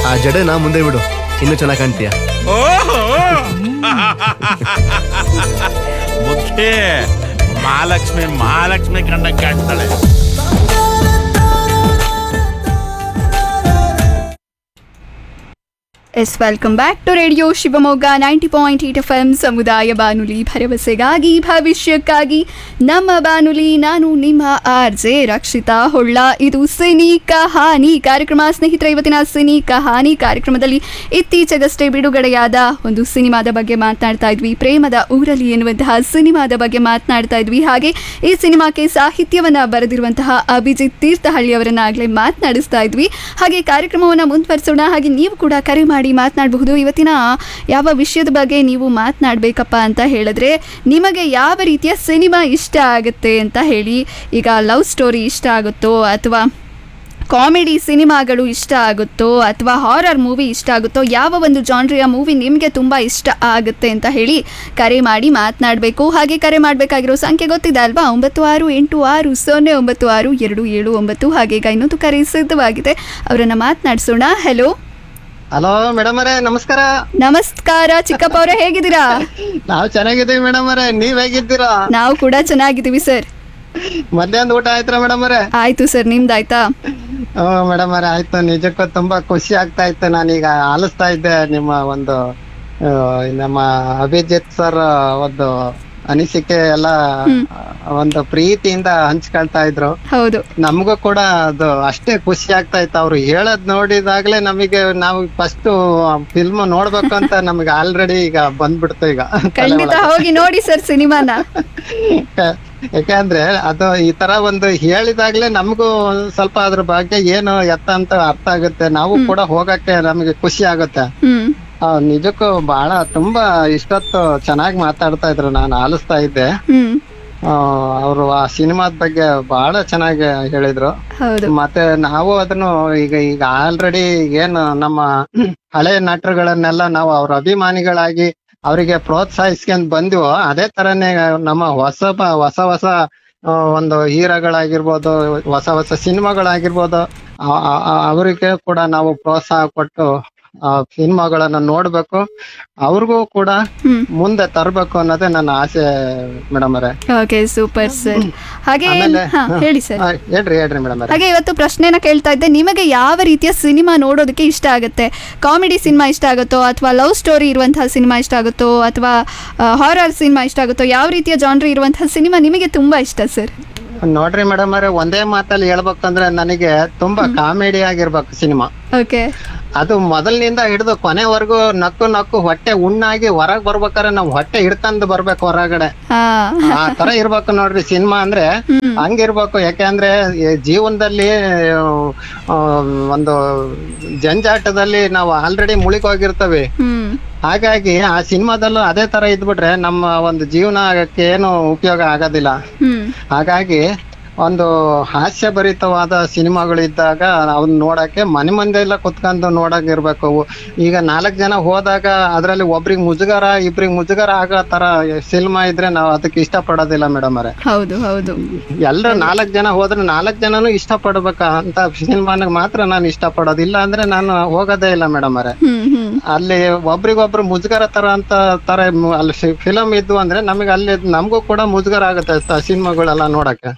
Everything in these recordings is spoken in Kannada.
ಆ ಜಡೆನ ಮುಂದೆ ಬಿಡು ಇನ್ನೂ ಚೆನ್ನಾಗಿ ಕಾಣ್ತೀಯ ಓಹೋ ಮುಖ್ಯ ಮಹಾಲಕ್ಷ್ಮಿ ಮಹಾಲಕ್ಷ್ಮಿ ಕಂಡಂಗೆ ಕಾಣ್ತಾಳೆ yes welcome back to radio Shivamogga ninety point eight F M ಸಮುದಾಯ ಬಾನುಲಿ ಭರವಸೆಗಾಗಿ ಭವಿಷ್ಯಕ್ಕಾಗಿ ನಮ್ಮ ಬಾನುಲಿ ನಾನು ನಿಮ್ಮ ಆರ್ ಜೆ ರಕ್ಷಿತಾ ಹೊಳ್ಳ ಇದು ಸಿನಿ ಕಹಾನಿ ಕಾರ್ಯಕ್ರಮ ಸ್ನೇಹಿತರ ಇವತ್ತಿನ ಸಿನಿ ಕಹಾನಿ ಕಾರ್ಯಕ್ರಮದಲ್ಲಿ ಇತ್ತೀಚೆಗಷ್ಟೇ ಬಿಡುಗಡೆಯಾದ ಒಂದು ಸಿನಿಮಾದ ಬಗ್ಗೆ ಮಾತನಾಡ್ತಾ ಇದ್ವಿ ಪ್ರೇಮದ ಊರಲ್ಲಿ ಎನ್ನುವಂತಹ ಸಿನಿಮಾದ ಬಗ್ಗೆ ಮಾತನಾಡ್ತಾ ಇದ್ವಿ ಹಾಗೆ ಈ ಸಿನಿಮಾಕ್ಕೆ ಸಾಹಿತ್ಯವನ್ನ ಬರೆದಿರುವಂತಹ ಅಭಿಜಿತ್ ತೀರ್ಥಹಳ್ಳಿ ಅವರನ್ನ ಆಗಲೇ ಮಾತನಾಡಿಸ್ತಾ ಇದ್ವಿ ಹಾಗೆ ಕಾರ್ಯಕ್ರಮವನ್ನು ಮುಂದುವರಿಸೋಣ ಹಾಗೆ ನೀವು ಕೂಡ ಕರೆ ಮಾಡಿ ಮಾತನಾಡಬಹುದು ಇವತ್ತಿನ ಯಾವ ವಿಷಯದ ಬಗ್ಗೆ ನೀವು ಮಾತನಾಡಬೇಕಪ್ಪ ಅಂತ ಹೇಳಿದ್ರೆ ನಿಮಗೆ ಯಾವ ರೀತಿಯ ಸಿನಿಮಾ ಇಷ್ಟ ಆಗುತ್ತೆ ಅಂತ ಹೇಳಿ ಈಗ ಲವ್ ಸ್ಟೋರಿ ಇಷ್ಟ ಆಗುತ್ತೋ ಅಥವಾ ಕಾಮಿಡಿ ಸಿನಿಮಾಗಳು ಇಷ್ಟ ಆಗುತ್ತೋ ಅಥವಾ ಹಾರರ್ ಮೂವಿ ಇಷ್ಟ ಆಗುತ್ತೋ ಯಾವ ಒಂದು ಜಾನ್ರಿಯ ಮೂವಿ ನಿಮಗೆ ತುಂಬ ಇಷ್ಟ ಆಗುತ್ತೆ ಅಂತ ಹೇಳಿ ಕರೆ ಮಾಡಿ ಮಾತನಾಡಬೇಕು ಹಾಗೆ ಕರೆ ಮಾಡಬೇಕಾಗಿರೋ ಸಂಖ್ಯೆ ಗೊತ್ತಿದೆ ಅಲ್ವಾ ಒಂಬತ್ತು ಆರು ಎಂಟು ಆರು ಸೊನ್ನೆ ಒಂಬತ್ತು ಆರು ಎರಡು ಏಳು ಒಂಬತ್ತು ಹಾಗೆ ಈಗ ಇನ್ನೊಂದು ಕರೆ ಸಿದ್ಧವಾಗಿದೆ ಅವರನ್ನು ಮಾತನಾಡಿಸೋಣ ಹೆಲೋ ಹಲೋ ಮೇಡಮ್ ಅವರೇ ನಮಸ್ಕಾರ ನಮಸ್ಕಾರ ಚಿಕ್ಕಪ್ಪ ಅವರೇ ಹೇಗಿದ್ದೀರಾ ನಾವ್ ಚೆನ್ನಾಗಿದ್ದೀವಿ ಮೇಡಮ್ ಅವರೇ ನೀವ್ ಹೇಗಿದ್ದೀರಾ ನಾವು ಕೂಡ ಚೆನ್ನಾಗಿದ್ದೀವಿ ಸರ್ ಮಧ್ಯಾಹ್ನದ ಊಟ ಆಯ್ತಾ ಮೇಡಮ್ ಅವರೇ ಆಯ್ತು ಸರ್ ನಿಮ್ದಾಯ್ತಾ ಹ್ಮ್ ಮೇಡಮ್ ಅವರೇ ಆಯ್ತು ನಿಜಕ್ಕೂ ತುಂಬಾ ಖುಷಿ ಆಗ್ತಾ ಇತ್ತು ನಾನೀಗ ಆಲಿಸ್ತಾ ಇದ್ದೆ ನಿಮ್ಮ ಒಂದು ಆ, ನಮ್ಮ ಅಭಿಜಿತ್ ಸರ್ ಒಂದು ಅನಿಸಿಕೆ ಎಲ್ಲ ಒಂದು ಪ್ರೀತಿಯಿಂದ ಹಂಚ್ಕೊಳ್ತಾ ಇದ್ರು ಹೌದು ನಮಗೂ ಕೂಡ ಅದು ಅಷ್ಟೇ ಖುಷಿ ಆಗ್ತಾ ಇತ್ತು ಅವ್ರು ಹೇಳದ್ ನೋಡಿದಾಗ್ಲೇ ನಮಗೆ ನಾವು ಫಸ್ಟ್ ಫಿಲ್ಮ್ ನೋಡ್ಬೇಕು ಅಂತ ನಮಗೆ ಆಲ್ರೆಡಿ ಈಗ ಬಂದ್ಬಿಡ್ತು ಈಗ ಖಂಡಿತ ಹೋಗಿ ನೋಡಿ ಸರ್ ಸಿನಿಮಾನ ಯಾಕೆ- ಯಾಕಂದ್ರೆ ಅದು ಈ ತರ ಒಂದು ಹೇಳಿದಾಗ್ಲೇ ನಮಗೂ ಒಂದ್ ಸ್ವಲ್ಪ ಅದ್ರ ಬಗ್ಗೆ ಏನು ಎತ್ತ ಅಂತ ಅರ್ಥ ಆಗುತ್ತೆ ನಾವು ಕೂಡ ಹೋಗಕ್ಕೆ ನಮಗೆ ಖುಷಿ ಆಗುತ್ತೆ ಹ್ಮ್ ಆ, ನಿಜಕ್ಕೂ ಬಹಳ ತುಂಬಾ ಇಷ್ಟೊತ್ತು ಚೆನ್ನಾಗಿ ಮಾತಾಡ್ತಾ ಇದ್ರು ನಾನು ಆಲಿಸ್ತಾ ಇದ್ದೆ ಹ್ಮ್ ಅವರು ಆ ಸಿನಿಮಾದ ಬಗ್ಗೆ ಬಹಳ ಚೆನ್ನಾಗಿ ಹೇಳಿದ್ರು ಹೌದು ಮತ್ತೆ ನಾವು ಅದನ್ನು ಈಗ ಈಗ ಆಲ್ರೆಡಿ ಏನು ನಮ್ಮ ಹಳೆ ನಟರುಗಳನ್ನೆಲ್ಲ ನಾವು ಅವ್ರ ಅಭಿಮಾನಿಗಳಾಗಿ ಅವರಿಗೆ ಪ್ರೋತ್ಸಾಹಿಸ್ಕೊಂಡ್ ಬಂದ್ವೋ ಅದೇ ತರನೇ ನಮ್ಮ ಹೊಸ ಬ- ಹೊಸ ಹೊಸ ಆ, ಒಂದು ಹೀರೋಗಳಾಗಿರ್ಬೋದು ಹೊಸ ಹೊಸ ಸಿನಿಮಾಗಳಾಗಿರ್ಬೋದು ಆ- ಆ- ಆ- ಅವರಿಗೆ ಕೂಡ ನಾವು ಪ್ರೋತ್ಸಾಹ ಕೊಟ್ಟು ಆ ಸಿನಿಮಾಗಳನ್ನ ನೋಡ್ಬೇಕು ಅವ್ರಿಗೂ ಕೂಡ ಹ್ಮ್ ಮುಂದೆ ತರ್ಬೇಕು ಅನ್ನೋದೇ ನನ್ನ ಆಸೆ ಮೇಡಮ್ ಅವರೇ ಓಕೆ ಸೂಪರ್ ಸರ್ ಹಾಗೆ ಆಮೇಲೆ ಹಾ ಹೇಳಿ ಸರ್ ಆ, ಹೇಳ್ರಿ ಹೇಳ್ರಿ ಮೇಡಮ್ ಅವರೇ ಹಾಗೆ ಇವತ್ತು ಪ್ರಶ್ನೆನ ಕೇಳ್ತಾ ಇದ್ದೆ ನಿಮಗೆ ಯಾವ ರೀತಿಯ ಸಿನಿಮಾ ನೋಡೋದಕ್ಕೆ ಇಷ್ಟ ಆಗುತ್ತೆ ಕಾಮಿಡಿ ಸಿನಿಮಾ ಇಷ್ಟ ಆಗುತ್ತೋ ಅಥವಾ ಲವ್ ಸ್ಟೋರಿ ಇರುವಂತಹ ಸಿನಿಮಾ ಇಷ್ಟ ಆಗುತ್ತೋ ಅಥವಾ ಹಾರರ್ ಸಿನಿಮಾ ಇಷ್ಟ ಆಗುತ್ತೋ ಯಾವ ರೀತಿಯ ಜಾನ್ರಿ ಇರುವಂತಹ ಸಿನಿಮಾ ನಿಮಗೆ ತುಂಬಾ ಇಷ್ಟ ಸರ್ ನೋಡ್ರಿ ಮೇಡಮ್ ಅವ್ರೆ ಒಂದೇ ಮಾತಲ್ಲಿ ಹೇಳ್ಬೇಕಂದ್ರೆ ನನಗೆ ತುಂಬಾ ಕಾಮಿಡಿ ಆಗಿರ್ಬೇಕು ಸಿನಿಮಾ ಓಕೆ ಅದು ಮೊದಲಿನಿಂದ ಹಿಡಿದು ಕೊನೆವರೆಗೂ ನಕ್ಕು ನಕ್ಕು ಹೊಟ್ಟೆ ಉಣ್ಣಾಗಿ ಹೊರಗ್ ಬರ್ಬೇಕಾದ್ರೆ ನಾವು ಹೊಟ್ಟೆ ಹಿಡ್ಕೊಂಡು ಬರ್ಬೇಕು ಹೊರಗಡೆ ಹಾ ಆ ತರ ಇರ್ಬೇಕು ನೋಡ್ರಿ ಸಿನಿಮಾ ಅಂದ್ರೆ ಹಂಗಿರ್ಬೇಕು ಯಾಕೆಂದ್ರೆ ಈ ಜೀವನದಲ್ಲಿ ಆ, ಒಂದು ಜಂಜಾಟದಲ್ಲಿ ನಾವು ಆಲ್ರೆಡಿ ಮುಳುಗೋಗಿರ್ತೇವೆ ಹ್ಮ್ ಹಾಗಾಗಿ ಆ ಸಿನಿಮಾದಲ್ಲೂ ಅದೇ ತರ ಇದ್ಬಿಟ್ರೆ ನಮ್ಮ ಒಂದು ಜೀವನಕ್ಕೆ ಏನು ಉಪಯೋಗ ಆಗೋದಿಲ್ಲ ಹ್ಮ್ ಹಾಗಾಗಿ ಒಂದು ಹಾಸ್ಯಭರಿತವಾದ ಸಿನಿಮಾಗಳು ಇದ್ದಾಗ ಅವನ್ನ ನೋಡಕ್ಕೆ ಮನೆ ಮಂದಿ ಎಲ್ಲ ಕುತ್ಕೊಂಡು ನೋಡಕ್ ಇರ್ಬೇಕು ಅವು. ಈಗ ನಾಲ್ಕು ಜನ ಹೋದಾಗ ಅದ್ರಲ್ಲಿ ಒಬ್ರಿಗೆ ಮುಜುಗರ ಇಬ್ರಿಗೆ ಮುಜುಗರ ಆಗೋ ತರ ಸಿನಿಮಾ ಇದ್ರೆ ನಾವು ಅದಕ್ಕೆ ಇಷ್ಟ ಪಡೋದಿಲ್ಲ ಮೇಡಮ್ ಅವರೇ ಹೌದು ಹೌದು ಎಲ್ಲರೂ ನಾಲ್ಕು ಜನ ಹೋದ್ರೆ ನಾಲ್ಕು ಜನನು ಇಷ್ಟ ಪಡ್ಬೇಕ ಅಂತ ಸಿನಿಮಾನ ಮಾತ್ರ ನಾನು ಇಷ್ಟ ಪಡೋದು ಇಲ್ಲ ಅಂದ್ರೆ ನಾನು ಹೋಗೋದೇ ಇಲ್ಲ ಮೇಡಮ್ ಅವರೇ ಹ್ಮ್ ಹ್ಮ್ ಅಲ್ಲಿ ಒಬ್ರಿಗೊಬ್ರು ಮುಜುಗರ ತರ ಅಂತ ತರ ಮು- ಅಲ್ಲಿ ಫಿಲಮ್ ಇದ್ವು ಅಂದ್ರೆ ನಮಗೆ ಅಲ್ಲಿ ನಮಗೂ ಕೂಡ ಮುಜುಗರ ಆಗುತ್ತೆ ಸಿನಿಮಾಗಳೆಲ್ಲ ನೋಡಕ್ಕೆ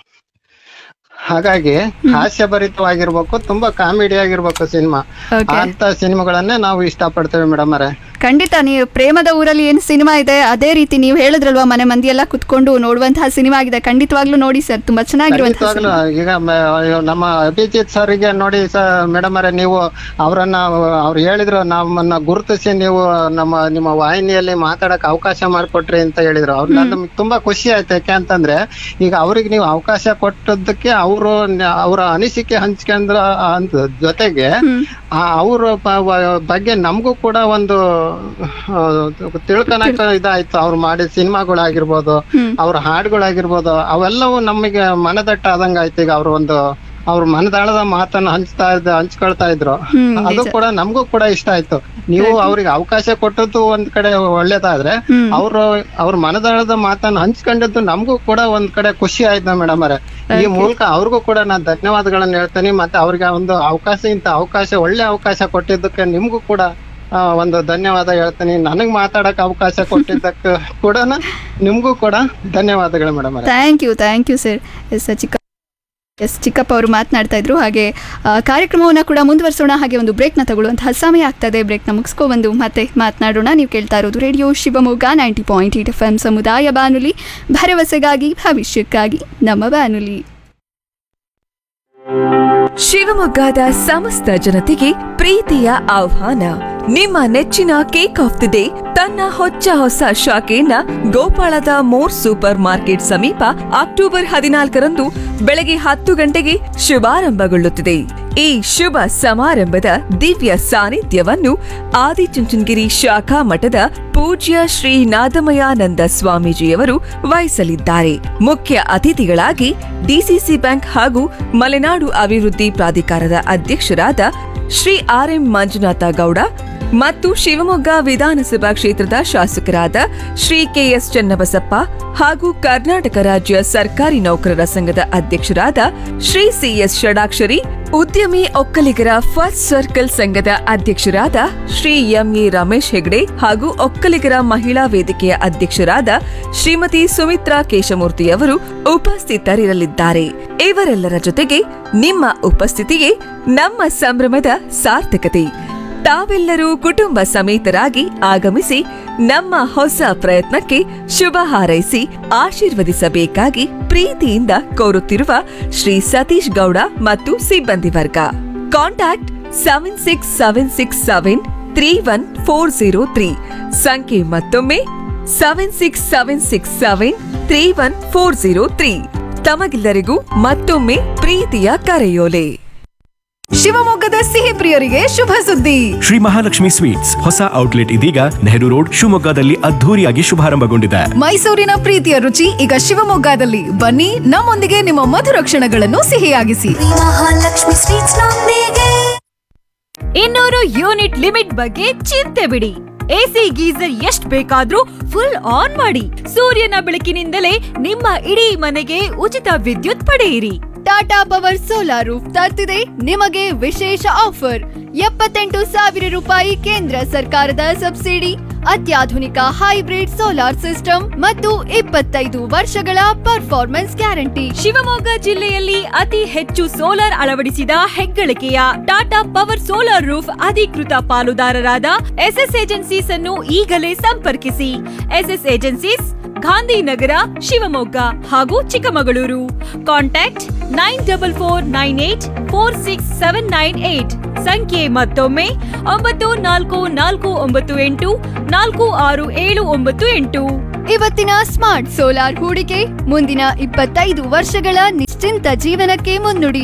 ಹಾಗಾಗಿ ಹಾಸ್ಯಭರಿತವಾಗಿರ್ಬೇಕು ತುಂಬಾ ಕಾಮಿಡಿ ಆಗಿರ್ಬೇಕು ಸಿನಿಮಾ ಓಕೆ ಅಂತ ಸಿನಿಮಾಗಳನ್ನೇ ನಾವು ಇಷ್ಟಪಡ್ತೇವೆ ಮೇಡಮ್ ಅವರೇ ಖಂಡಿತ ನೀವು ಪ್ರೇಮದ ಊರಲ್ಲಿ ಏನು ಸಿನಿಮಾ ಇದೆ ಅದೇ ರೀತಿ ನೀವು ಹೇಳಿದ್ರಲ್ವಾ ಮನೆ ಮಂದಿ ಎಲ್ಲ ಕುತ್ಕೊಂಡು ನೋಡುವಂತಹ ಸಿನಿಮಾ ಆಗಿದೆ ಖಂಡಿತವಾಗ್ಲೂ ನೋಡಿ ಸರ್ ತುಂಬಾ ಚೆನ್ನಾಗಿರುವಂತಹ ಖಂಡಿತವಾಗ್ಲೂ ಈಗ ಮ- ನಮ್ಮ ಅಭಿಜಿತ್ ಸರ್ಗೆ ನೋಡಿ ಸರ್ ಮೇಡಮ್ ಅವರೇ ನೀವು ಅವರನ್ನ ಅವ್ರು ಹೇಳಿದ್ರು ನಮ್ಮನ್ನ ಗುರುತಿಸಿ ನೀವು ನಮ್ಮ ನಿಮ್ಮ ವಾಹಿನಿಯಲ್ಲಿ ಮಾತಾಡಕ್ ಅವಕಾಶ ಮಾಡಿಕೊಟ್ರಿ ಅಂತ ಹೇಳಿದ್ರು ಅವ್ರು ನಮ್ಗೆ ತುಂಬಾ ಖುಷಿ ಆಯ್ತು ಯಾಕೆ ಅಂತಂದ್ರೆ ಈಗ ಅವ್ರಿಗೆ ನೀವು ಅವಕಾಶ ಕೊಟ್ಟದ್ದಕ್ಕೆ ಅವರು ಅವರ ಅನಿಸಿಕೆ ಹಂಚ್ಕೊಂಡ್ರ ಅಂತ ಜೊತೆಗೆ ಆ ಅವ್ರ ಬ- ಬ- ಬಗ್ಗೆ ನಮಗೂ ಕೂಡ ಒಂದು ಆ, ತಿಳ್ಕೊಳಕ ಇದಾಯ್ತು ಅವ್ರು ಮಾಡಿದ ಸಿನಿಮಾಗಳಾಗಿರ್ಬೋದು ಅವ್ರ ಹಾಡುಗಳಾಗಿರ್ಬೋದು ಅವೆಲ್ಲವೂ ನಮಗೆ ಮನದಟ್ಟ ಆದಂಗ ಆಯ್ತು ಈಗ ಅವ್ರ ಒಂದು ಅವ್ರ ಮನದಾಳದ ಮಾತನ್ನ ಹಂಚ್ತಾ ಇದ್ದ ಹಂಚ್ಕೊಳ್ತಾ ಇದ್ರು ಹ್ಮ್, ಅದು ಕೂಡ ನಮಗೂ ಕೂಡ ಇಷ್ಟ ಆಯ್ತು ನೀವು ಅವ್ರಿಗೆ ಅವಕಾಶ ಕೊಟ್ಟದ್ದು ಒಂದ್ ಕಡೆ ಒಳ್ಳೇದಾದ್ರೆ ಹ್ಮ್. ಅವ್ರು ಅವ್ರ ಮನದಾಳದ ಮಾತನ್ನ ಹಂಚ್ಕೊಂಡದ್ದು ನಮಗೂ ಕೂಡ ಒಂದ್ ಕಡೆ ಖುಷಿ ಆಯ್ತು ಮೇಡಮ್ ಅವರೇ ಈ ಮೂಲಕ ಅವ್ರಿಗೂ ಕೂಡ ನಾನು ಧನ್ಯವಾದಗಳನ್ನ ಹೇಳ್ತೇನೆ ಮತ್ತೆ ಅವ್ರಿಗೆ ಒಂದು ಅವಕಾಶ ಇಂತ ಅವಕಾಶ ಒಳ್ಳೆ ಅವಕಾಶ ಕೊಟ್ಟಿದ್ದಕ್ಕೆ ನಿಮ್ಗೂ ಕೂಡ ಆ, ಒಂದು ಧನ್ಯವಾದ ಹೇಳ್ತೀನಿ ನನಗ್ ಮಾತಾಡಕ್ ಅವಕಾಶ ಕೊಟ್ಟಿದ್ದಕ್ಕೆ ಕೂಡ ನಿಮ್ಗೂ ಕೂಡ ಧನ್ಯವಾದಗಳು madam thank you thank you sir yes ಚಿಕ್ಕ ಎಸ್ ಚಿಕ್ಕಪ್ಪ ಅವರು ಮಾತನಾಡ್ತಾ ಇದ್ರು ಹಾಗೆ ಆ, ಕಾರ್ಯಕ್ರಮವನ್ನ ಕೂಡ ಮುಂದುವರಿಸೋಣ ಹಾಗೆ ಒಂದು ಬ್ರೇಕ್ನ ತಗೊಳ್ಳುವಂತಹ ಸಮಯ ಆಗ್ತದೆ ಬ್ರೇಕ್ನ ಮುಗಿಸ್ಕೊಬಂದು ಮತ್ತೆ ಮಾತನಾಡೋಣ ನೀವು ಕೇಳ್ತಾ ಇರೋದು radio Shivamogga ninety point eight F M ಸಮುದಾಯ ಬಾನುಲಿ ಭರವಸೆಗಾಗಿ ಭವಿಷ್ಯಕ್ಕಾಗಿ ನಮ್ಮ ಬಾನುಲಿ ಶಿವಮೊಗ್ಗದ ಸಮಸ್ತ ಜನತೆಗೆ ಪ್ರೀತಿಯ ಆಹ್ವಾನ ನಿಮ್ಮ ನೆಚ್ಚಿನ ಕೇಕ್ ಆಫ್ ದಿ ಡೇ ತನ್ನ ಹೊಚ್ಚ ಹೊಸ ಶಾಖೆಯನ್ನ ಗೋಪಾಳದ ಮೋರ್ ಸೂಪರ್ ಮಾರ್ಕೆಟ್ ಸಮೀಪ ಅಕ್ಟೋಬರ್ ಹದಿನಾಲ್ಕರಂದು ಬೆಳಗ್ಗೆ ಹತ್ತು ಗಂಟೆಗೆ ಶುಭಾರಂಭಗೊಳ್ಳುತ್ತಿದೆ ಈ ಶುಭ ಸಮಾರಂಭದ ದಿವ್ಯ ಸಾನ್ನಿಧ್ಯವನ್ನು ಆದಿಚುಂಚನಗಿರಿ ಶಾಖಾ ಮಠದ ಪೂಜ್ಯ ಶ್ರೀ ನಾದಮಯಾನಂದ ಸ್ವಾಮೀಜಿಯವರು ವಹಿಸಲಿದ್ದಾರೆ ಮುಖ್ಯ ಅತಿಥಿಗಳಾಗಿ ಡಿಸಿಸಿ ಬ್ಯಾಂಕ್ ಹಾಗೂ ಮಲೆನಾಡು ಅಭಿವೃದ್ಧಿ ಪ್ರಾಧಿಕಾರದ ಅಧ್ಯಕ್ಷರಾದ ಶ್ರೀ ಆರ್ ಎಂ ಮಂಜುನಾಥ ಗೌಡ ಮತ್ತು ಶಿವಮೊಗ್ಗ ವಿಧಾನಸಭಾ ಕ್ಷೇತ್ರದ ಶಾಸಕರಾದ ಶ್ರೀ ಕೆಎಸ್ ಚನ್ನಬಸಪ್ಪ ಹಾಗೂ ಕರ್ನಾಟಕ ರಾಜ್ಯ ಸರ್ಕಾರಿ ನೌಕರರ ಸಂಘದ ಅಧ್ಯಕ್ಷರಾದ ಶ್ರೀ ಸಿಎಸ್ ಷಡಾಕ್ಷರಿ ಉದ್ಯಮಿ ಒಕ್ಕಲಿಗರ ಫಸ್ಟ್ ಸರ್ಕಲ್ ಸಂಘದ ಅಧ್ಯಕ್ಷರಾದ ಶ್ರೀ ಎಂಎ ರಮೇಶ್ ಹೆಗ್ಡೆ ಹಾಗೂ ಒಕ್ಕಲಿಗರ ಮಹಿಳಾ ವೇದಿಕೆಯ ಅಧ್ಯಕ್ಷರಾದ ಶ್ರೀಮತಿ ಸುಮಿತ್ರಾ ಕೇಶಮೂರ್ತಿಯವರು ಉಪಸ್ಥಿತರಿರಲಿದ್ದಾರೆ ಇವರೆಲ್ಲರ ಜೊತೆಗೆ ನಿಮ್ಮ ಉಪಸ್ಥಿತಿಯೇ ನಮ್ಮ ಸಂಭ್ರಮದ ಸಾರ್ಥಕತೆ ತಾವೆಲ್ಲರೂ ಕುಟುಂಬ ಸಮೇತರಾಗಿ ಆಗಮಿಸಿ ನಮ್ಮ ಹೊಸ ಪ್ರಯತ್ನಕ್ಕೆ ಶುಭ ಹಾರೈಸಿ ಆಶೀರ್ವದಿಸಬೇಕಾಗಿ ಪ್ರೀತಿಯಿಂದ ಕೋರುತ್ತಿರುವ ಶ್ರೀ ಸತೀಶ್ ಗೌಡ ಮತ್ತು ಸಿಬ್ಬಂದಿ ವರ್ಗ contact seven six seven six seven three one four zero three ಸಂಖ್ಯೆ ಮತ್ತೊಮ್ಮೆ seven six seven six seven three one four zero three ತಮಗೆಲ್ಲರಿಗೂ ಮತ್ತೊಮ್ಮೆ ಪ್ರೀತಿಯ ಕರೆಯೋಲೆ ಶಿವಮೊಗ್ಗದ ಸಿಹಿ ಪ್ರಿಯರಿಗೆ ಶುಭ ಸುದ್ದಿ ಶ್ರೀ ಮಹಾಲಕ್ಷ್ಮಿ ಸ್ವೀಟ್ಸ್ ಹೊಸ ಔಟ್ಲೆಟ್ ಇದೀಗ ನೆಹರು ರೋಡ್ ಶಿವಮೊಗ್ಗದಲ್ಲಿ ಅದ್ಧೂರಿಯಾಗಿ ಶುಭಾರಂಭಗೊಂಡಿದೆ ಮೈಸೂರಿನ ಪ್ರೀತಿಯ ರುಚಿ ಈಗ ಶಿವಮೊಗ್ಗದಲ್ಲಿ ಬನ್ನಿ ನಮ್ಮೊಂದಿಗೆ ನಿಮ್ಮ ಮಧುರ ಕ್ಷಣಗಳನ್ನು ಸಿಹಿಯಾಗಿಸಿ ಮಹಾಲಕ್ಷ್ಮಿ ಸ್ವೀಟ್ಸ್ ನೊಂದಿಗೆ ಇನ್ನೂರು ಯೂನಿಟ್ ಲಿಮಿಟ್ ಬಗ್ಗೆ ಚಿಂತೆ ಬಿಡಿ ಎಸಿ ಗೀಸರ್ ಎಷ್ಟ್ ಬೇಕಾದ್ರೂ ಫುಲ್ ಆನ್ ಮಾಡಿ ಸೂರ್ಯನ ಬೆಳಕಿನಿಂದಲೇ ನಿಮ್ಮ ಇಡೀ ಮನೆಗೆ ಉಚಿತ ವಿದ್ಯುತ್ ಪಡೆಯಿರಿ ಟಾಟಾ ಪವರ್ ಸೋಲಾರ್ ರೂಫ್ ತರ್ತಿದೆ ನಿಮಗೆ ವಿಶೇಷ ಆಫರ್ ಎಪ್ಪತ್ತೆಂಟು ಸಾವಿರ ರೂಪಾಯಿ ಕೇಂದ್ರ ಸರ್ಕಾರದ ಸಬ್ಸಿಡಿ ಅತ್ಯಾಧುನಿಕ ಹೈಬ್ರಿಡ್ ಸೋಲಾರ್ ಸಿಸ್ಟಮ್ ಮತ್ತು ಇಪ್ಪತ್ತೈದು ವರ್ಷಗಳ ಪರ್ಫಾರ್ಮೆನ್ಸ್ ಗ್ಯಾರಂಟಿ ಶಿವಮೊಗ್ಗ ಜಿಲ್ಲೆಯಲ್ಲಿ ಅತಿ ಹೆಚ್ಚು ಸೋಲಾರ್ ಅಳವಡಿಸಿದ ಹೆಗ್ಗಳಿಕೆಯ ಟಾಟಾ ಪವರ್ ಸೋಲಾರ್ ರೂಫ್ ಅಧಿಕೃತ ಪಾಲುದಾರರಾದ ಎಸ್ಎಸ್ ಏಜೆನ್ಸೀಸ್ ಅನ್ನು ಈಗಲೇ ಸಂಪರ್ಕಿಸಿ ಎಸ್ಎಸ್ ಏಜೆನ್ಸೀಸ್ ಗಾಂಧಿನಗರ ಶಿವಮೊಗ್ಗ ಹಾಗೂ Chikkamagaluru contact nine double four nine eight four six seven nine eight ಸಂಖ್ಯೆ ಮತ್ತೊಮ್ಮೆ ಒಂಬತ್ತು ನಾಲ್ಕು ನಾಲ್ಕು ಒಂಬತ್ತು ಎಂಟು ನಾಲ್ಕು ಆರು ಏಳು ಒಂಬತ್ತು ಎಂಟು ಇವತ್ತಿನ ಸ್ಮಾರ್ಟ್ ಸೋಲಾರ್ ಹೂಡಿಕೆ ಮುಂದಿನ ಇಪ್ಪತ್ತೈದು ವರ್ಷಗಳ ನಿಶ್ಚಿಂತ ಜೀವನಕ್ಕೆ ಮುನ್ನುಡಿ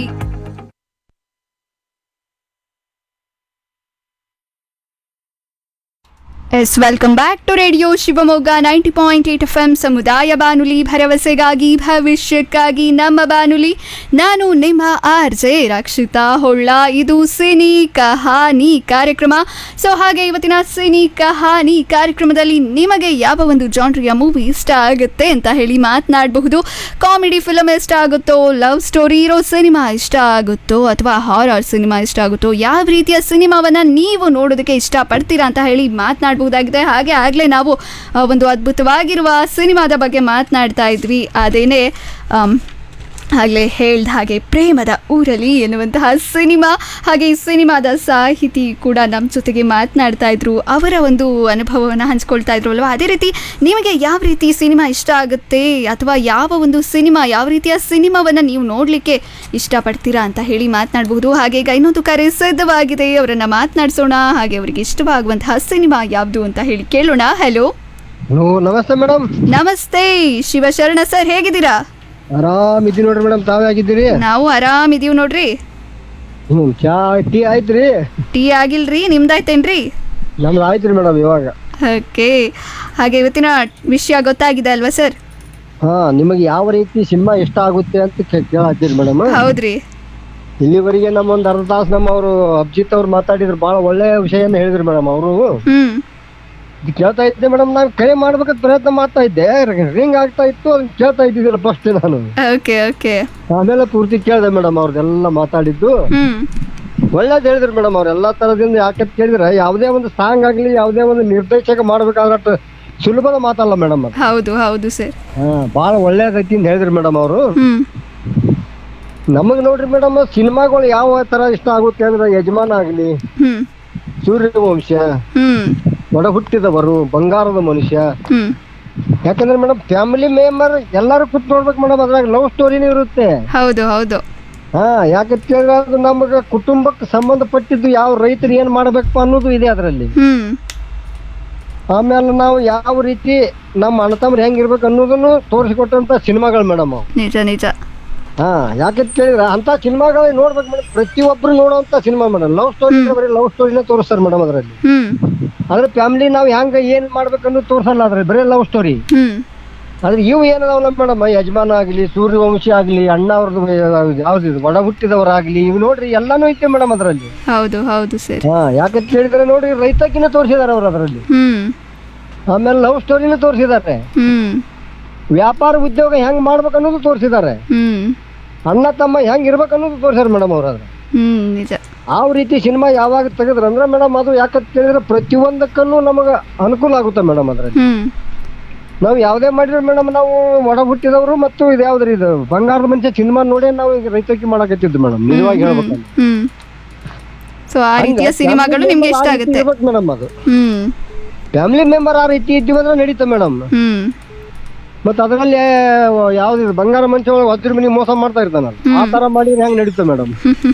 yes welcome back to radio Shivamogga ninety point eight F M ಸಮುದಾಯ ಬಾನುಲಿ ಭರವಸೆಗಾಗಿ ಭವಿಷ್ಯಕ್ಕಾಗಿ ನಮ್ಮ ಬಾನುಲಿ ನಾನು ನಿಮ್ಮ ಆರ್ ಜೆ ರಕ್ಷಿತಾ ಹೊಳ್ಳ ಇದು ಸಿನಿ ಕಹಾನಿ ಕಾರ್ಯಕ್ರಮ ಸೊ ಹಾಗೆ ಇವತ್ತಿನ ಸಿನಿ ಕಹಾನಿ ಕಾರ್ಯಕ್ರಮದಲ್ಲಿ ನಿಮಗೆ ಯಾವ ಒಂದು ಜಾನ್ರಿಯ ಮೂವಿ ಇಷ್ಟ ಆಗುತ್ತೆ ಅಂತ ಹೇಳಿ ಮಾತನಾಡಬಹುದು ಕಾಮಿಡಿ ಫಿಲಮ್ ಇಷ್ಟ ಆಗುತ್ತೋ ಲವ್ ಸ್ಟೋರಿ ಇರೋ ಸಿನಿಮಾ ಇಷ್ಟ ಆಗುತ್ತೋ ಅಥವಾ ಹಾರರ್ ಸಿನಿಮಾ ಇಷ್ಟ ಆಗುತ್ತೋ ಯಾವ ರೀತಿಯ ಸಿನಿಮಾವನ್ನ ನೀವು ನೋಡೋದಕ್ಕೆ ಇಷ್ಟಪಡ್ತೀರಾ ಅಂತ ಹೇಳಿ ಮಾತನಾಡಬಹುದಾಗಿದೆ ಹಾಗೆ ಆಗಲೇ ನಾವು ಆ, ಒಂದು ಅದ್ಭುತವಾಗಿರುವ ಸಿನಿಮಾದ ಬಗ್ಗೆ ಮಾತನಾಡ್ತಾ ಇದ್ವಿ ಅದೇನೇ ಆಮ್, ಆಗಲೇ ಹೇಳ್ದ ಹಾಗೆ ಪ್ರೇಮದ ಊರಲಿ ಎನ್ನುವಂತಹ ಸಿನಿಮಾ ಹಾಗೆ ಈ ಸಿನಿಮಾದ ಸಾಹಿತಿ ಕೂಡ ನಮ್ಮ ಜೊತೆಗೆ ಮಾತನಾಡ್ತಾ ಇದ್ರು ಅವರ ಒಂದು ಅನುಭವವನ್ನು ಹಂಚ್ಕೊಳ್ತಾ ಇದ್ರು ಅಲ್ವಾ ಅದೇ ರೀತಿ ನಿಮಗೆ ಯಾವ ರೀತಿ ಸಿನಿಮಾ ಇಷ್ಟ ಆಗುತ್ತೆ ಅಥವಾ ಯಾವ ಒಂದು ಸಿನಿಮಾ ಯಾವ ರೀತಿಯ ಸಿನಿಮಾವನ್ನು ನೀವು ನೋಡಲಿಕ್ಕೆ ಇಷ್ಟಪಡ್ತೀರಾ ಅಂತ ಹೇಳಿ ಮಾತನಾಡಬಹುದು ಹಾಗೆ ಈಗ ಇನ್ನೊಂದು ಕರೆ ಸಿದ್ಧವಾಗಿದೆ ಅವರನ್ನು ಮಾತನಾಡಿಸೋಣ ಹಾಗೆ ಅವರಿಗೆ ಇಷ್ಟವಾಗುವಂತಹ ಸಿನಿಮಾ ಯಾವುದು ಅಂತ ಹೇಳಿ ಕೇಳೋಣ ಹಲೋ ಹಲೋ ನಮಸ್ತೆ ಮೇಡಮ್ ನಮಸ್ತೆ ಶಿವಶರಣ ಸರ್ ಹೇಗಿದ್ದೀರಾ ಆರಾಮಿದ್ದೀವಿ ನೋಡ್ರಿ ಮೇಡಮ್ ತಾವೇ ಆಗಿದ್ದೀರಿ ನಾವು ಆರಾಮಿದೀವಿ ನೋಡ್ರಿ ಹ್ಮ್ ಚಾ ಟೀ ಆಯ್ತ್ರಿ ಟೀ ಆಗಿಲ್ರಿ ನಿಮ್ದಾಯ್ತೇನ್ರಿ ನಮ್ದು ಆಯ್ತ್ರಿ ಮೇಡಮ್ ಇವಾಗ ಓಕೆ ಹಾಗೆ ಇವತ್ತಿನ ವಿಷಯ ಗೊತ್ತಾಗಿದೆ ಅಲ್ವಾ ಸರ್ ಹಾ ನಿಮಗೆ ಯಾವ ರೀತಿ ಸಿನಿಮಾ ಇಷ್ಟ ಆಗುತ್ತೆ ಅಂತ ಕೇ- ಕೇಳತ್ತೀರಿ ಮೇಡಮ್ ಹೌದ್ರಿ ಇಲ್ಲಿವರೆಗೆ ನಮ್ಮ ಒಂದು ಅರ್ಧ ತಾಸು ನಮ್ಮ ಅವರು ಅಭಿಜಿತ್ ಅವ್ರು ಮಾತಾಡಿದ್ರು ಬಹಳ ಒಳ್ಳೆ ವಿಷಯನ ಹೇಳಿದ್ರು ಮೇಡಮ್ ಅವರು ಹ್ಮ್ ಇದು ಕೇಳ್ತಾ ಇದ್ದೆ ಮೇಡಮ್ ನಾನು ಕರೆ ಮಾಡ್ಬೇಕಂತ ಪ್ರಯತ್ನ ಮಾಡ್ತಾ ಇದ್ದೆ ರಿಂಗ್ ಆಗ್ತಾ ಇತ್ತು ಅದನ್ನ ಕೇಳ್ತಾ ಇದ್ದಿದ್ದಿಲ್ಲ ಫಸ್ಟ್ ನಾನು ಓಕೆ ಓಕೆ ಆಮೇಲೆ ಪೂರ್ತಿ ಕೇಳಿದೆ ಮೇಡಮ್ ಅವ್ರದ್ದೆಲ್ಲ ಮಾತಾಡಿದ್ದು ಹ್ಮ್ ಒಳ್ಳೇದು ಹೇಳಿದ್ರು ಮೇಡಮ್ ಅವ್ರು ಎಲ್ಲಾ ತರದಿಂದ ಯಾಕಂತ ಕೇಳಿದ್ರೆ ಯಾವುದೇ ಒಂದು ಸಾಂಗ್ ಆಗ್ಲಿ ಯಾವುದೇ ಒಂದು ನಿರ್ದೇಶಕ ಮಾಡ್ಬೇಕಾದ್ರೆ ಅಷ್ಟು ಸುಲಭದ ಮಾತಲ್ಲ ಮೇಡಮ್ ಅದು ಹೌದು ಹೌದು ಸರ್ ಹಾ ಭಾಳ ಒಳ್ಳೇದೈತಿ ಅಂತ ಹೇಳಿದ್ರು ಮೇಡಮ್ ಅವರು ಹ್ಮ್ ನಮಗ್ ನೋಡ್ರಿ ಮೇಡಮ್ ಸಿನಿಮಾಗಳು ಯಾವ ತರ ಇಷ್ಟ ಆಗುತ್ತೆ ಅಂದ್ರೆ ಯಜಮಾನ ಆಗ್ಲಿ ಹ್ಮ್ ಸೂರ್ಯವಂಶ ಹ್ಮ್ ಒಡ ಹುಟ್ಟಿದವರು ಬಂಗಾರದ ಮನುಷ್ಯ ಹ್ಮ್ ಯಾಕಂದ್ರೆ ಮೇಡಮ್ ಫ್ಯಾಮಿಲಿ ಮೆಂಬರ್ ಎಲ್ಲಾರು ಕೂತ್ ನೋಡ್ಬೇಕು ಮೇಡಮ್ ಅದ್ರಾಗ ಲವ್ ಸ್ಟೋರಿನೂ ಇರುತ್ತೆ ಹೌದು ಹೌದು ಹಾ ಯಾಕಂತ ಕೇಳಿದ್ರೆ ಅದು ನಮಗ ಕುಟುಂಬಕ್ಕೆ ಸಂಬಂಧಪಟ್ಟಿದ್ದು ಯಾವ ರೈತರು ಏನ್ ಮಾಡ್ಬೇಕಪ್ಪ ಅನ್ನೋದು ಇದೆ ಅದರಲ್ಲಿ ಹ್ಮ್ ಆಮೇಲೆ ನಾವು ಯಾವ ರೀತಿ ನಮ್ಮ ಅಣ್ಣ ತಮ್ಮರು ಹೆಂಗಿರ್ಬೇಕು ಅನ್ನೋದನ್ನು ತೋರಿಸಿಕೊಟ್ಟಂತ ಸಿನಿಮಾಗಳು ಮೇಡಮ್ ನಿಜ ನಿಜ ಹಾ ಯಾಕಂತ ಕೇಳಿದ್ರೆ ಅಂತ ಸಿನಿಮಾಗಳು ನೋಡ್ಬೇಕು ಮೇಡಮ್ ಪ್ರತಿಯೊಬ್ರು ನೋಡುವಂತ ಸಿನಿಮಾ ಮೇಡಮ್ ಲವ್ ಸ್ಟೋರಿ ಬರೀ ಲವ್ ಸ್ಟೋರಿನ ತೋರಿಸ್ತಾರೆ ಮೇಡಮ್ ಅದರಲ್ಲಿ ಹ್ಮ್ ಆದ್ರೆ ಫ್ಯಾಮಿಲಿ ನಾವು ಹೆಂಗ ಏನ್ ಮಾಡ್ಬೇಕು ಅನ್ನೋದು ತೋರ್ಸಲ್ಲ ಅದ್ರಲ್ಲಿ ಬರೀ ಲವ್ ಸ್ಟೋರಿ ಹ್ಮ್ ಆದ್ರೆ ಇವು ಏನದಾವಲ್ಲ ಮೇಡಮ್ ಯಜಮಾನ ಆಗ್ಲಿ ಸೂರ್ಯವಂಶಿ ಆಗ್ಲಿ ಅಣ್ಣ ಅವ್ರದ್ದು ಯಾವ್ದು ಒಡ ಹುಟ್ಟಿದವರಾಗ್ಲಿ ಇವು ನೋಡ್ರಿ ಎಲ್ಲಾನು ಐತೆ ಮೇಡಮ್ ಅದರಲ್ಲಿ ಹೌದು ಹೌದು ಸರ್ ಹಾ ಯಾಕಂತ ಕೇಳಿದ್ರೆ ನೋಡಿ ರೈತಕಿನ ತೋರಿಸಿದಾರೆ ಅವ್ರು ಅದರಲ್ಲಿ ಹ್ಮ್ ಆಮೇಲೆ ಲವ್ ಸ್ಟೋರಿನ ತೋರಿಸಿದ್ದಾರೆ ಹ್ಮ್ ವ್ಯಾಪಾರ ಉದ್ಯೋಗ ಹೆಂಗ್ ಮಾಡ್ಬೇಕು ಅನ್ನೋದು ತೋರಿಸಿದ್ದಾರೆ ಹ್ಮ್ ಅಣ್ಣ ತಮ್ಮ ಹೆಂಗ್ ಇರ್ಬೇಕು ಅನ್ನೋದು ತೋರಿಸ್ಯಾರ ಮೇಡಮ್ ಅವ್ರ ಅದ್ರ ಹ್ಮ್ ನಿಜ ಆ ರೀತಿ ಸಿನಿಮಾ ಯಾವಾಗ ತೆಗೆದ್ರಂದ್ರೆ ಮೇಡಮ್ ಅದು ಯಾಕಂತ ಕೇಳಿದ್ರೆ ಪ್ರತಿಯೊಂದಕ್ಕೂ ನಮಗ ಅನುಕೂಲ ಆಗುತ್ತೆ ಮೇಡಮ್ ಅದ್ರಲ್ಲಿ ಹ್ಮ್ ನಾವು ಯಾವುದೇ ಮಾಡಿದ್ರೆ ಮೇಡಮ್ ನಾವು ಒಡ ಹುಟ್ಟಿದವರು ಮತ್ತು ಇದು ಯಾವ್ದ್ರಿ ಇದು ಬಂಗಾರದ ಮನುಷ್ಯ ಸಿನಿಮಾ ನೋಡಿ ನಾವು ಈಗ ರೈತಕಿ ಮಾಡಕತ್ತಿದ್ದು ಮೇಡಮ್ ನಿಜವಾಗಿ ಹೇಳ್ಬೇಕಂದ್ರೆ ಹ್ಮ್ ಸೊ ಆ ರೀತಿಯ ಸಿನಿಮಾಗಳು ನಿಮ್ಗೆ ಇಷ್ಟ ಆಗುತ್ತೆ ಮೇಡಮ್ ಅದು ಹ್ಮ್ ಫ್ಯಾಮಿಲಿ ಮೆಂಬರ್ ಆ ರೀತಿ ಇದ್ದೀವಿ ಅಂದ್ರೆ ನಡೀತಾ ಮೇಡಮ್ ಹ್ಮ್ ಮತ್ತೆ ಅದರಲ್ಲಿ ಯಾವ್ದು ಬಂಗಾರ ಮನುಷ್ಯ ಒಳಗೆ ಹತ್ತಿರ ಮನಿ ಮೋಸ ಮಾಡ್ತಾ ಇರ್ತಾನಲ್ಲ ಆ ತರ ಮಾಡಿದ್ರೆ ಹೆಂಗ್ ನಡೀತಾ ಮೇಡಮ್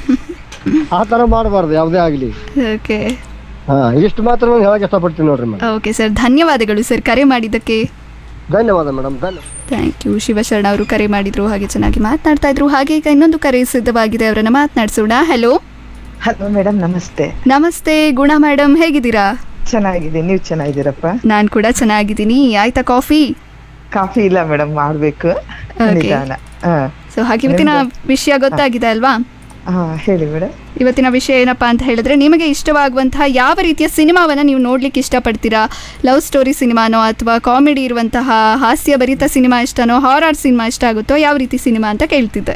ಆ ತರ ಮಾಡಬಾರ್ದು ಯಾವುದೇ ಆಗ್ಲಿ ಓಕೆ ಹಾ ಇಷ್ಟು ಮಾತ್ರ ನಾನು ಹೇಳಕ್ ಇಷ್ಟಪಡ್ತೀನಿ ನೋಡ್ರಿ ಮೇಡಮ್ ಓಕೆ ಸರ್ ಧನ್ಯವಾದಗಳು ಸರ್ ಕರೆ ಮಾಡಿದ್ದಕ್ಕೆ ಧನ್ಯವಾದ ಮೇಡಮ್ ಧನ್ಯವಾದ ಥ್ಯಾಂಕ್ ಯು ಶಿವಶರಣ ಅವರು ಕರೆ ಮಾಡಿದ್ರು ಹಾಗೆ ಚೆನ್ನಾಗಿ ಮಾತನಾಡ್ತಾ ಇದ್ರು ಹಾಗೆ ಈಗ ಇನ್ನೊಂದು ಕರೆ ಸಿದ್ಧವಾಗಿದೆ ಅವರನ್ನ ಮಾತನಾಡಿಸೋಣ ಹಲೋ ಹಲೋ ಮೇಡಮ್ ನಮಸ್ತೆ ನಮಸ್ತೆ ಗುಣ ಮೇಡಮ್ ಹೇಗಿದ್ದೀರಾ ಚೆನ್ನಾಗಿದೆ ನೀವು ಚೆನ್ನಾಗಿದ್ದೀರಪ್ಪ ನಾನು ಕೂಡ ಚೆನ್ನಾಗಿದ್ದೀನಿ ಆಯ್ತಾ ಕಾಫಿ ಕಾಫಿ ಇಲ್ಲ ಮೇಡಮ್ ಮಾಡ್ಬೇಕು Okay. ನಿಧಾನ ಹಾ ಸೊ ಹಾಗೆ ಇವತ್ತಿನ ವಿಷಯ ಗೊತ್ತಾಗಿದೆ ಅಲ್ವಾ ಹಾ ಹೇಳಿ ಮೇಡಮ್ ಇವತ್ತಿನ ವಿಷಯ ಏನಪ್ಪಾ ಅಂತ ಹೇಳಿದ್ರೆ ನಿಮಗೆ ಇಷ್ಟವಾಗುವಂತಹ ಯಾವ ರೀತಿಯ ಸಿನಿಮಾವನ್ನ ನೀವು ನೋಡ್ಲಿಕ್ಕೆ ಇಷ್ಟಪಡ್ತೀರಾ ಲವ್ ಸ್ಟೋರಿ ಸಿನಿಮಾನೋ ಅಥವಾ ಕಾಮಿಡಿ ಇರುವಂತಹ ಹಾಸ್ಯಭರಿತ ಸಿನಿಮಾ ಇಷ್ಟನೋ ಹಾರರ್ ಸಿನಿಮಾ ಇಷ್ಟ ಆಗುತ್ತೋ ಯಾವ ರೀತಿ ಸಿನಿಮಾ ಅಂತ ಕೇಳ್ತಿದ್ದೆ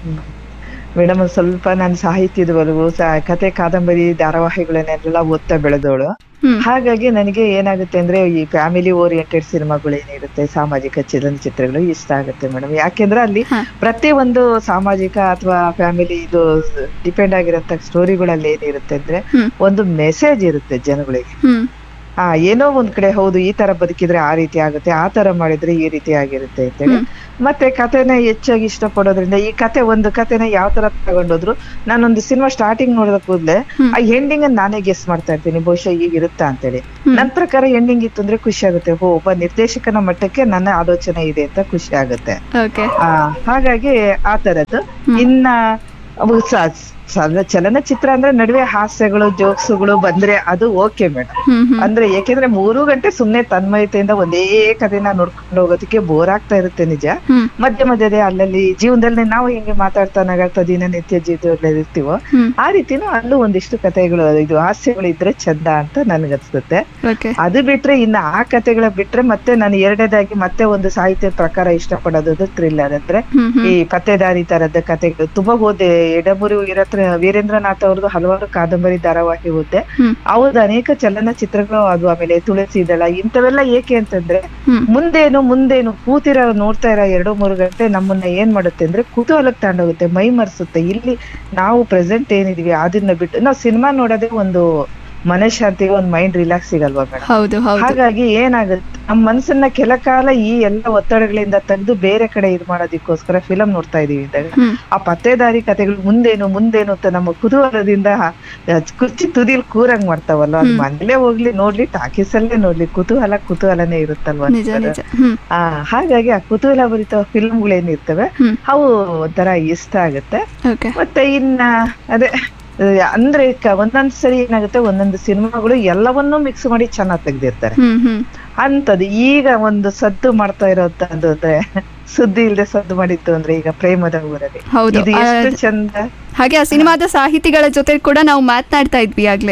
ಮೇಡಮ್ ಒಂದ್ ಸ್ವಲ್ಪ ನಾನು ಸಾಹಿತ್ಯದ ಒಲವು ಸ- ಕತೆ ಕಾದಂಬರಿ ಧಾರಾವಾಹಿಗಳನ್ನೆಲ್ಲ ಓದ್ತಾ ಬೆಳೆದವಳು ಹಾಗಾಗಿ ನನಗೆ ಏನಾಗುತ್ತೆ ಅಂದ್ರೆ ಈ ಫ್ಯಾಮಿಲಿ ಓರಿಯೆಂಟೆಡ್ ಸಿನಿಮಾಗಳು ಏನಿರುತ್ತೆ ಸಾಮಾಜಿಕ ಚಲನಚಿತ್ರಗಳು ಇಷ್ಟ ಆಗುತ್ತೆ ಮೇಡಮ್ ಯಾಕೆಂದ್ರೆ ಅಲ್ಲಿ ಪ್ರತಿ ಒಂದು ಸಾಮಾಜಿಕ ಅಥವಾ ಫ್ಯಾಮಿಲಿ ಇದು ಡಿಪೆಂಡ್ ಆಗಿರೋಂತ ಸ್ಟೋರಿಗಳಲ್ಲಿ ಏನಿರುತ್ತೆ ಅಂದ್ರೆ ಒಂದು ಮೆಸೇಜ್ ಇರುತ್ತೆ ಜನಗಳಿಗೆ ಹ್ಮ್ ಆ ಏನೋ ಒಂದ್ ಕಡೆ ಹೌದು ಈ ತರ ಬದುಕಿದ್ರೆ ಆ ರೀತಿ ಆಗುತ್ತೆ ಆ ತರ ಮಾಡಿದ್ರೆ ಈ ರೀತಿ ಆಗಿರುತ್ತೆ ಅಂತೇಳಿ ಮತ್ತೆ ಕಥೆನ ಹೆಚ್ಚಾಗಿ ಇಷ್ಟಪಡೋದ್ರಿಂದ ಈ ಕತೆ ಒಂದು ಕಥೆನ ಯಾವ ತರ ತಗೊಂಡೋದ್ರು ನಾನೊಂದು ಸಿನಿಮಾ ಸ್ಟಾರ್ಟಿಂಗ್ ನೋಡಿದ ಕೂಡಲೇ ಆ ಎಂಡಿಂಗ್ ನಾನೇ ಗೆಸ್ ಮಾಡ್ತಾ ಇರ್ತೀನಿ ಬಹುಶಃ ಈಗ ಇರುತ್ತಾ ಅಂತೇಳಿ ನನ್ ಪ್ರಕಾರ ಎಂಡಿಂಗ್ ಇತ್ತು ಅಂದ್ರೆ ಖುಷಿ ಆಗುತ್ತೆ ಓ ಒಬ್ಬ ನಿರ್ದೇಶಕನ ಮಟ್ಟಕ್ಕೆ ನನ್ನ ಆಲೋಚನೆ ಇದೆ ಅಂತ ಖುಷಿ ಆಗುತ್ತೆ ಓಕೆ ಆ ಹಾಗಾಗಿ ಆ ತರದ್ದು ಇನ್ನ ಅವು ಸ- ಚಲ- ಚಲನಚಿತ್ರ ಅಂದ್ರೆ ನಡುವೆ ಹಾಸ್ಯಗಳು ಜೋಕ್ಸ್ಗಳು ಬಂದ್ರೆ ಅದು ಓಕೆ ಮೇಡಮ್ ಅಂದ್ರೆ ಏಕೆಂದ್ರೆ ಮೂರು ಗಂಟೆ ಸುಮ್ನೆ ತನ್ಮಯತೆಯಿಂದ ಒಂದೇ ಕಥೆನ ನೋಡ್ಕೊಂಡು ಹೋಗೋದಕ್ಕೆ ಬೋರ್ ಆಗ್ತಾ ಇರುತ್ತೆ ನಿಜ ಮಧ್ಯ ಮಧ್ಯದ ಅಲ್ಲಲ್ಲಿ ಜೀವನದಲ್ಲಿ ನಾವು ಹೆಂಗೆ ಮಾತಾಡ್ತಾ ನಗಾಡ್ತಾ ದಿನನಿತ್ಯ ಜೀವನದಲ್ಲಿ ಇರ್ತೀವೋ ಆ ರೀತಿನೂ ಅಲ್ಲೂ ಒಂದಿಷ್ಟು ಕಥೆಗಳು ಇದು ಹಾಸ್ಯಗಳು ಇದ್ರೆ ಚಂದ ಅಂತ ನನ್ಗನ್ಸುತ್ತೆ ಓಕೆ ಅದು ಬಿಟ್ರೆ ಇನ್ನ ಆ ಕಥೆಗಳ ಬಿಟ್ರೆ ಮತ್ತೆ ನಾನು ಎರಡನೇದಾಗಿ ಮತ್ತೆ ಒಂದು ಸಾಹಿತ್ಯದ ಪ್ರಕಾರ ಇಷ್ಟಪಡೋದು ಥ್ರಿಲ್ಲರ್ ಅಂದ್ರೆ ಈ ಪತ್ತೆದಾರಿ ತರದ ಕಥೆಗಳು ತುಂಬಾ ಓದೆ ಎಡಮುರಿ ವೀರತ್ರ ವೀರೇಂದ್ರನಾಥ್ ಅವ್ರದ್ದು ಹಲವಾರು ಕಾದಂಬರಿ ಧಾರಾವಾಹಿ ಓದೆ ಅವ್ರದ್ದು ಅನೇಕ ಚಲನಚಿತ್ರಗಳು ಅದು ಆಮೇಲೆ ತುಳಸಿ ದಳ ಇಂಥವೆಲ್ಲ ಏಕೆ ಅಂತಂದ್ರೆ ಮುಂದೇನು ಮುಂದೇನು ಕೂತಿರೋ ನೋಡ್ತಾ ಇರೋ ಎರಡು ಮೂರು ಗಂಟೆ ನಮ್ಮನ್ನ ಏನ್ ಮಾಡುತ್ತೆ ಅಂದ್ರೆ ಕುತೂಹಲಕ್ಕೆ ತಗೊಂಡೋಗುತ್ತೆ ಮೈ ಮರ್ಸುತ್ತೆ ಇಲ್ಲಿ ನಾವು ಪ್ರೆಸೆಂಟ್ ಏನಿದೀವಿ ಅದನ್ನ ಬಿಟ್ಟು ನಾವು ಸಿನಿಮಾ ನೋಡೋದೇ ಒಂದು ಮನಃಶಾಂತಿಗೆ ಒಂದು ಮೈಂಡ್ ರಿಲ್ಯಾಕ್ಸ್ ಸಿಗಲ್ವಾ ಮೇಡಮ್ ಹೌದು ಹೌದು ಹಾಗಾಗಿ ಏನಾಗುತ್ತೆ ನಮ್ಮ ಮನಸ್ಸನ್ನ ಕೆಲ ಕಾಲ ಈ ಎಲ್ಲ ಒತ್ತಡಗಳಿಂದ ತೆಗೆದು ಬೇರೆ ಕಡೆ ಇದು ಮಾಡೋದಕ್ಕೋಸ್ಕರ ಫಿಲಂ ನೋಡ್ತಾ ಇದೀವಿ ಇದ್ದಾಗ ಆ ಪತ್ತೇದಾರಿ ಕಥೆಗಳು ಮುಂದೇನು ಮುಂದೇನು ಅಂತ ನಮ್ಮ ಕುತೂಹಲದಿಂದ ಆ, ಕುರ್ಚಿ ತುದಿಲ್ ಕೂರಂಗ್ ಮಾಡ್ತಾವಲ್ಲ ಅದು ಮನೇಲೇ ಹೋಗ್ಲಿ ನೋಡ್ಲಿ ಟಾಕೀಸ್ ಅಲ್ಲೇ ನೋಡ್ಲಿ ಕುತೂಹಲ ಕುತೂಹಲನೇ ಇರುತ್ತಲ್ವಾ ನಿಜ ಸರ್? ನಿಜ ಹ್ಮ್ ಆ ಹಾಗಾಗಿ ಆ ಕುತೂಹಲ ಭರಿತ ಫಿಲ್ಮ್ಗಳೇನಿರ್ತವೆ ಅವು ಒಂಥರ ಇಷ್ಟ ಆಗುತ್ತೆ ಓಕೆ ಮತ್ತೆ ಇನ್ನ ಅದೇ ಆ, ಅಂದ್ರೆ ಕ- ಒಂದೊಂದ್ ಸರಿ ಏನಾಗುತ್ತೆ ಒಂದೊಂದು ಸಿನಿಮಾಗಳು ಎಲ್ಲವನ್ನೂ ಮಿಕ್ಸ್ ಮಾಡಿ ಚೆನ್ನಾಗ್ ತೆಗ್ದಿರ್ತಾರೆ ಹ್ಮ್ ಹ್ಮ್ ಅಂತದ್ದು ಈಗ ಒಂದು ಸದ್ದು ಮಾಡ್ತಾ ಇರೋಂತದ್ದು ಅಂದ್ರೆ ಸುದ್ದಿ ಇಲ್ದೆ ಸದ್ದು ಮಾಡಿತ್ತು ಅಂದ್ರೆ ಈಗ ಪ್ರೇಮದ ಊರಲ್ಲಿ ಹೌದು ಇದು ಎಷ್ಟು ಆ- ಚಂದ ಹಾಗೆ ಆ ಸಿನಿಮಾದ ಸಾಹಿತಿಗಳ ಜೊತೆ ಕೂಡ ನಾವು ಮಾತನಾಡ್ತಾ ಇದ್ವಿ ಆಗ್ಲೇ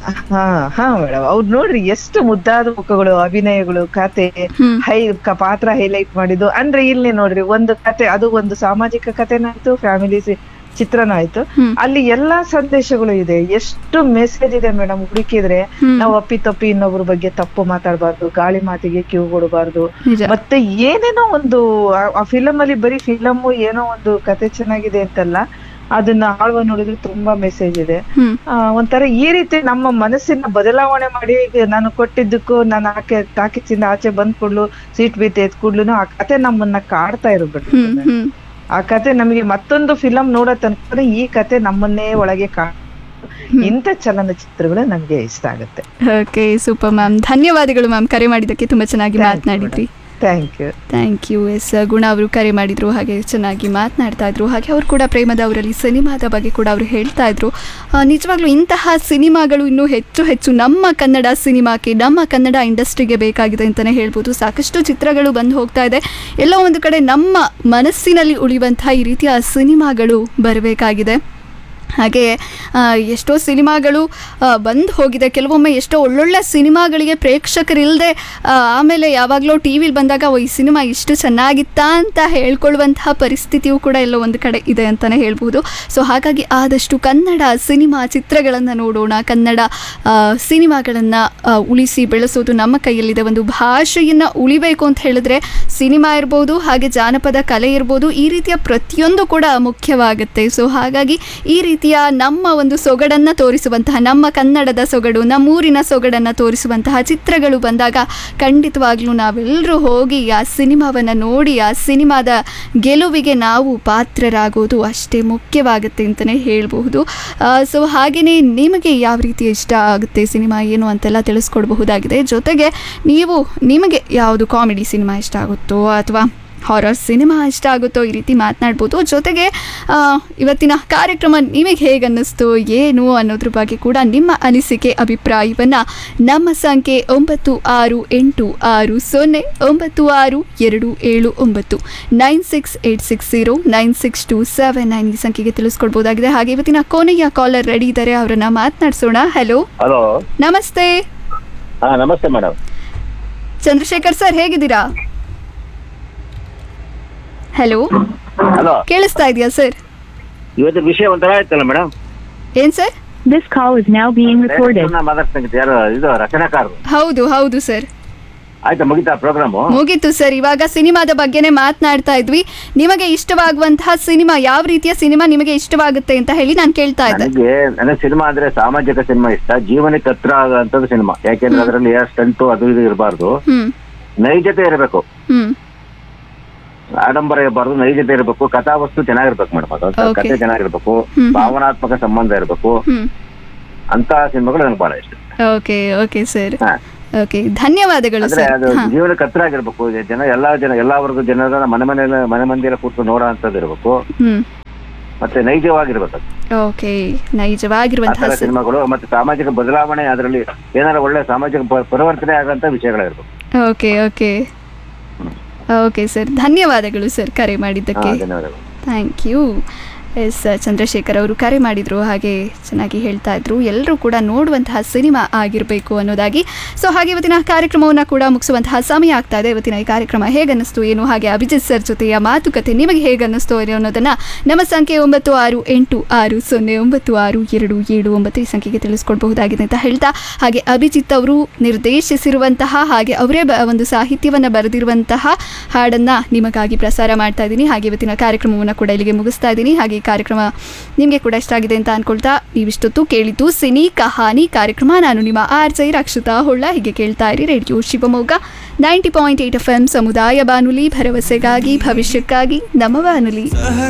ಹಾ ಹಾ ಮೇಡಮ್ ಅವ್ರು ನೋಡ್ರಿ ಎಷ್ಟು ಮುದ್ದಾದ ಮುಖಗಳು ಅಭಿನಯಗಳು ಕತೆ ಹೈ ಕ- ಪಾತ್ರ ಹೈಲೈಟ್ ಮಾಡಿದ್ದು ಅಂದ್ರೆ ಇಲ್ಲಿ ನೋಡ್ರಿ ಒಂದು ಕತೆ ಅದು ಒಂದು ಸಾಮಾಜಿಕ ಕಥೆನಾಯ್ತು ಫ್ಯಾಮಿಲಿ ಚಿತ್ರನ ಆಯ್ತು ಅಲ್ಲಿ ಎಲ್ಲಾ ಸಂದೇಶಗಳು ಇದೆ ಎಷ್ಟು ಮೆಸೇಜ್ ಇದೆ ಮೇಡಮ್ ಹುಡುಕಿದ್ರೆ ನಾವು ಅಪ್ಪಿ ತಪ್ಪಿ ಇನ್ನೊಬ್ರ ಬಗ್ಗೆ ತಪ್ಪು ಮಾತಾಡಬಾರ್ದು ಗಾಳಿ ಮಾತಿಗೆ ಕಿವು ಕೊಡಬಾರ್ದು ನಿಜ. ಮತ್ತೆ ಏನೇನೋ ಒಂದು ಆ- ಆ ಫಿಲಮ್ ಅಲ್ಲಿ ಬರೀ ಫಿಲಮ್ ಏನೋ ಒಂದು ಕತೆ ಚೆನ್ನಾಗಿದೆ ಅಂತಲ್ಲ ಅದನ್ನ ಆಳ್ವ ನೋಡಿದ್ರೆ ತುಂಬಾ ಮೆಸೇಜ್ ಇದೆ ಹ್ಮ್ ಆ, ಒಂಥರ ಈ ರೀತಿ ನಮ್ಮ ಮನಸ್ಸಿನ ಬದಲಾವಣೆ ಮಾಡಿ ಈಗ ನಾನು ಕೊಟ್ಟಿದ್ದಕ್ಕೂ ನಾನು ಆಕೆ ಟಾಕಿಸಿಂದ ಆಚೆ ಬಂದ್ ಕೂಡ್ಲು ಸೀಟ್ ಬೀತ್ ಎದ್ ಕೂಡ್ಲು ಆ ಕತೆ ನಮ್ಮನ್ನ ಕಾಡ್ತಾ ಇರೋದು ಹ್ಮ್ ಹ್ಮ್ ಆ ಕತೆ ನಮಗೆ ಮತ್ತೊಂದು ಫಿಲಂ ನೋಡೋ ತನಕ ಈ ಕತೆ ನಮ್ಮನ್ನೇ ಒಳಗೆ ಕಾ ಇಂಥ ಚಲನಚಿತ್ರಗಳು ನಮ್ಗೆ ಇಷ್ಟ ಆಗುತ್ತೆ ಓಕೆ ಸೂಪರ್ ಮ್ಯಾಮ್ ಧನ್ಯವಾದಗಳು ಮ್ಯಾಮ್ ಕರೆ ಮಾಡಿದ್ದಕ್ಕೆ ತುಂಬ ಚೆನ್ನಾಗಿ ಮಾತನಾಡಿದ್ರಿ thank you thank you yes Guna ಅವರು ಕರೆ ಮಾಡಿದ್ರು ಹಾಗೆ ಚೆನ್ನಾಗಿ ಮಾತನಾಡ್ತಾ ಇದ್ರು ಹಾಗೆ ಅವರು ಕೂಡ ಪ್ರೇಮದ ಅವರಲ್ಲಿ ಸಿನಿಮಾದ ಬಗ್ಗೆ ಕೂಡ ಅವರು ಹೇಳ್ತಾ ಇದ್ರು ಆ, ನಿಜವಾಗ್ಲೂ ಇಂತಹ ಸಿನಿಮಾಗಳು ಇನ್ನೂ ಹೆಚ್ಚು ಹೆಚ್ಚು ನಮ್ಮ ಕನ್ನಡ ಸಿನಿಮಾಕ್ಕೆ ನಮ್ಮ ಕನ್ನಡ ಇಂಡಸ್ಟ್ರಿಗೆ ಬೇಕಾಗಿದೆ ಅಂತಲೇ ಹೇಳ್ಬೋದು ಸಾಕಷ್ಟು ಚಿತ್ರಗಳು ಬಂದು ಹೋಗ್ತಾ ಇದೆ ಎಲ್ಲೋ ಒಂದು ಕಡೆ ನಮ್ಮ ಮನಸ್ಸಿನಲ್ಲಿ ಉಳಿಯುವಂತಹ ಈ ರೀತಿಯ ಸಿನಿಮಾಗಳು ಬರಬೇಕಾಗಿದೆ ಹಾಗೆ ಆ, ಎಷ್ಟೋ ಸಿನಿಮಾಗಳು ಬಂದು ಹೋಗಿದೆ ಕೆಲವೊಮ್ಮೆ ಎಷ್ಟೋ ಒಳ್ಳೊಳ್ಳೆ ಸಿನಿಮಾಗಳಿಗೆ ಪ್ರೇಕ್ಷಕರಿಲ್ಲದೆ ಆಮೇಲೆ ಯಾವಾಗಲೂ ಟಿ ವಿಲಿ ಬಂದಾಗ ಓ ಈ ಸಿನಿಮಾ ಇಷ್ಟು ಚೆನ್ನಾಗಿತ್ತಾ ಅಂತ ಹೇಳ್ಕೊಳ್ಳುವಂತಹ ಪರಿಸ್ಥಿತಿಯೂ ಕೂಡ ಎಲ್ಲೋ ಒಂದು ಕಡೆ ಇದೆ ಅಂತಲೇ ಹೇಳ್ಬೋದು ಸೊ ಹಾಗಾಗಿ ಆದಷ್ಟು ಕನ್ನಡ ಸಿನಿಮಾ ಚಿತ್ರಗಳನ್ನು ನೋಡೋಣ ಕನ್ನಡ ಸಿನಿಮಾಗಳನ್ನು ಉಳಿಸಿ ಬೆಳೆಸೋದು ನಮ್ಮ ಕೈಯಲ್ಲಿದೆ ಒಂದು ಭಾಷೆಯನ್ನು ಉಳಿಬೇಕು ಅಂತ ಹೇಳಿದ್ರೆ ಸಿನಿಮಾ ಇರ್ಬೋದು ಹಾಗೆ ಜಾನಪದ ಕಲೆ ಇರ್ಬೋದು ಈ ರೀತಿಯ ಪ್ರತಿಯೊಂದು ಕೂಡ ಮುಖ್ಯವಾಗುತ್ತೆ ಸೊ ಹಾಗಾಗಿ ಈ ರೀತಿಯ ನಮ್ಮ ಒಂದು ಸೊಗಡನ್ನು ತೋರಿಸುವಂತಹ ನಮ್ಮ ಕನ್ನಡದ ಸೊಗಡು ನಮ್ಮೂರಿನ ಸೊಗಡನ್ನು ತೋರಿಸುವಂತಹ ಚಿತ್ರಗಳು ಬಂದಾಗ ಖಂಡಿತವಾಗ್ಲೂ ನಾವೆಲ್ಲರೂ ಹೋಗಿ ಆ ಸಿನಿಮಾವನ್ನು ನೋಡಿ ಆ ಸಿನಿಮಾದ ಗೆಲುವಿಗೆ ನಾವು ಪಾತ್ರರಾಗೋದು ಅಷ್ಟೇ ಮುಖ್ಯವಾಗುತ್ತೆ ಅಂತಲೇ ಹೇಳಬಹುದು ಸೊ ಹಾಗೆಯೇ ನಿಮಗೆ ಯಾವ ರೀತಿ ಇಷ್ಟ ಆಗುತ್ತೆ ಸಿನಿಮಾ ಏನು ಅಂತೆಲ್ಲ ತಿಳಿಸ್ಕೊಡ್ಬಹುದಾಗಿದೆ ಜೊತೆಗೆ ನೀವು ನಿಮಗೆ ಯಾವುದು ಕಾಮಿಡಿ ಸಿನಿಮಾ ಇಷ್ಟ ಆಗುತ್ತೋ ಅಥವಾ ಹಾರರ್ ಸಿನಿಮಾ ಇಷ್ಟ ಆಗುತ್ತೋ ಈ ರೀತಿ ಮಾತನಾಡ್ಬೋದು ಜೊತೆಗೆ ಆ, ಇವತ್ತಿನ ಕಾರ್ಯಕ್ರಮ ನಿಮಗೆ ಹೇಗೆ ಅನ್ನಿಸ್ತು ಏನು ಅನ್ನೋದ್ರ ಬಗ್ಗೆ ಕೂಡ ನಿಮ್ಮ ಅನಿಸಿಕೆ ಅಭಿಪ್ರಾಯವನ್ನು ನಮ್ಮ ಸಂಖ್ಯೆ ಒಂಬತ್ತು ಆರು ಎಂಟು ಆರು ಸೊನ್ನೆ ಒಂಬತ್ತು ಆರು ಎರಡು ಏಳು ಒಂಬತ್ತು nine six eight six zero nine six two seven nine ಈ ಸಂಖ್ಯೆಗೆ ತಿಳಿಸ್ಕೊಡ್ಬೋದಾಗಿದೆ ಹಾಗೆ ಇವತ್ತಿನ ಕೊನೆಯ ಕಾಲರ್ ರೆಡಿ ಇದ್ದಾರೆ ಅವರನ್ನ ಮಾತನಾಡಿಸೋಣ ಹಲೋ ಹಲೋ ನಮಸ್ತೆ ಹಾ ನಮಸ್ತೆ ಮೇಡಮ್ ಚಂದ್ರಶೇಖರ್ ಸರ್ ಹೇಗಿದ್ದೀರಾ ಹಲೋ ಹಲೋ ಕೇಳಿಸ್ತಾ ಇದೆಯಾ ಸರ್ ಇವತ್ತು ವಿಷಯ ಒಂಥರ ಆಯ್ತಲ್ಲ ಮೇಡಮ್ ಏನ್ sir This call is now being recorded. ಮಾತಾಡ್ತಂಗಿತ್ತು ಯಾರು ಇದು ರಚನಾಕಾರರು ಹೌದು ಹೌದು ಸರ್ ಆಯ್ತಾ ಮುಗಿತಾ ಪ್ರೋಗ್ರಾಮು ಮುಗೀತು ಸರ್ ಇವಾಗ ಸಿನಿಮಾದ ಬಗ್ಗೆನೇ ಮಾತನಾಡ್ತಾ ಇದ್ವಿ ನಿಮಗೆ ಇಷ್ಟವಾಗುವಂತಹ ಸಿನಿಮಾ ಯಾವ ರೀತಿಯ ಸಿನಿಮಾ ನಿಮಗೆ ಇಷ್ಟವಾಗುತ್ತೆ ಅಂತ ಹೇಳಿ ನಾನು ಕೇಳ್ತಾ ಇದ್ದೆ ನನಗೆ ನನಗೆ ಸಿನಿಮಾ ಅಂದ್ರೆ ಸಾಮಾಜಿಕ ಸಿನಿಮಾ ಇಷ್ಟ ಜೀವನಕ್ಕೆ ಹತ್ರ ಆಗುವಂತದ್ದು ಸಿನಿಮಾ ಯಾಕೆಂದ್ರೆ ಅದರಲ್ಲಿ ಸ್ಟಂಟು ಅದು ಇದು ಇರಬಾರ್ದು ಹ್ಮ್ ನೈಜತೆ ಇರಬೇಕು ಹ್ಮ್ ಆಡಂಬರ ಇರಬಾರ್ದು ನೈಜತೆ ಇರಬೇಕು ಕಥಾವಸ್ತು ಚೆನ್ನಾಗಿರ್ಬೇಕು ಮೇಡಮ್ ಅದು Okay. ಕಥೆ ಚೆನ್ನಾಗಿರ್ಬೇಕು ಹ್ಮ್. ಭಾವನಾತ್ಮಕ ಸಂಬಂಧ ಇರಬೇಕು ಹ್ಮ್ ಅಂತ ಸಿನಿಮಾಗಳು ನನಗೆ ಬಹಳ ಇಷ್ಟ ಓಕೆ ಓಕೆ ಸರ್ ಹಾ. ಓಕೆ ಧನ್ಯವಾದಗಳು ಅಂದ್ರೆ ಸರ್ ಅದು ಹಾ ಜೀವನಕ್ಕೆ ಹತ್ರ ಆಗಿರ್ಬೇಕು ಜನ ಎಲ್ಲಾ ಜನ ಎಲ್ಲಾ ವರ್ಗದ ಜನರ ಮನೆ ಮನೆ ಮನೆ ಮಂದಿರ ಕೂತ್ಕೊಂಡು ನೋಡೋ ಅಂತದ್ದು ಇರಬೇಕು ಹ್ಮ್ ಮತ್ತೆ ನೈಜವಾಗಿರ್ಬೇಕು ಅದು. ಓಕೆ ಆ ನೈಜವಾಗಿರುವಂತಹ ತರ ಸಿ- ಸಿನಿಮಾಗಳು ಮತ್ತೆ ಸಾಮಾಜಿಕ ಬದಲಾವಣೆ ಅದರಲ್ಲಿ ಏನಾರ ಒಳ್ಳೆ ಸಾಮಾಜಿಕ ಪ- ಪರಿವರ್ತನೆ ಆಗಂತ ವಿಷಯಗಳಿರ್ಬೇಕು ಓಕೆ ಓಕೆ ಓಕೆ ಸರ್ ಧನ್ಯವಾದಗಳು ಸರ್ ಕರೆ ಹಾ, ಮಾಡಿದ್ದಕ್ಕೆ ಧನ್ಯವಾದಗಳು ಥ್ಯಾಂಕ್ ಯು ಎಸ್ ಚಂದ್ರಶೇಖರ್ ಅವರು ಕರೆ ಮಾಡಿದರು ಹಾಗೆ ಚೆನ್ನಾಗಿ ಹೇಳ್ತಾ ಇದ್ರು ಎಲ್ಲರೂ ಕೂಡ ನೋಡುವಂತಹ ಸಿನಿಮಾ ಆಗಿರಬೇಕು ಅನ್ನೋದಾಗಿ ಸೊ ಹಾಗೆ ಇವತ್ತಿನ ಕಾರ್ಯಕ್ರಮವನ್ನು ಕೂಡ ಮುಗಿಸುವಂತಹ ಸಮಯ ಆಗ್ತಾ ಇದೆ ಇವತ್ತಿನ ಈ ಕಾರ್ಯಕ್ರಮ ಹೇಗೆ ಅನ್ನಿಸ್ತು ಏನು ಹಾಗೆ ಅಭಿಜಿತ್ ಸರ್ ಜೊತೆಯ ಮಾತುಕತೆ ನಿಮಗೆ ಹೇಗೆ ಅನ್ನಿಸ್ತು ಅನ್ನೋದನ್ನು ನಮ್ಮ ಸಂಖ್ಯೆ ಒಂಬತ್ತು ಆರು ಎಂಟು ಆರು ಸೊನ್ನೆ ಒಂಬತ್ತು ಆರು ಎರಡು ಏಳು ಒಂಬತ್ತು ಈ ಸಂಖ್ಯೆಗೆ ತಿಳಿಸ್ಕೊಡ್ಬಹುದಾಗಿದೆ ಅಂತ ಹೇಳ್ತಾ ಹಾಗೆ ಅಭಿಜಿತ್ ಅವರು ನಿರ್ದೇಶಿಸಿರುವಂತಹ ಹಾಗೆ ಅವರೇ ಬ ಒಂದು ಸಾಹಿತ್ಯವನ್ನು ಬರೆದಿರುವಂತಹ ಹಾಡನ್ನು ನಿಮಗಾಗಿ ಪ್ರಸಾರ ಮಾಡ್ತಾ ಇದ್ದೀನಿ ಹಾಗೆ ಇವತ್ತಿನ ಕಾರ್ಯಕ್ರಮವನ್ನು ಕೂಡ ಇಲ್ಲಿಗೆ ಮುಗಿಸ್ತಾ ಇದ್ದೀನಿ ಹಾಗೆ ಈ ಕಾರ್ಯಕ್ರಮ ನಿಮಗೆ ಕೂಡ ಇಷ್ಟ ಆಗಿದೆ ಅಂತ ಅನ್ಕೊಳ್ತಾ ನೀವಿಷ್ಟೊತ್ತು ಕೇಳಿದ್ದು ಸಿನಿ ಕಹಾನಿ ಕಾರ್ಯಕ್ರಮ ನಾನು ನಿಮ್ಮ ಆರ್ ಜೈ ರಕ್ಷಿತಾ ಹೊಳ್ಳ ಹೀಗೆ ಕೇಳ್ತಾ ಇರಿ radio Shivamogga ninety point eight F M ಸಮುದಾಯ ಬಾನುಲಿ ಭರವಸೆಗಾಗಿ ಭವಿಷ್ಯಕ್ಕಾಗಿ ನಮ್ಮ ಬಾನುಲಿ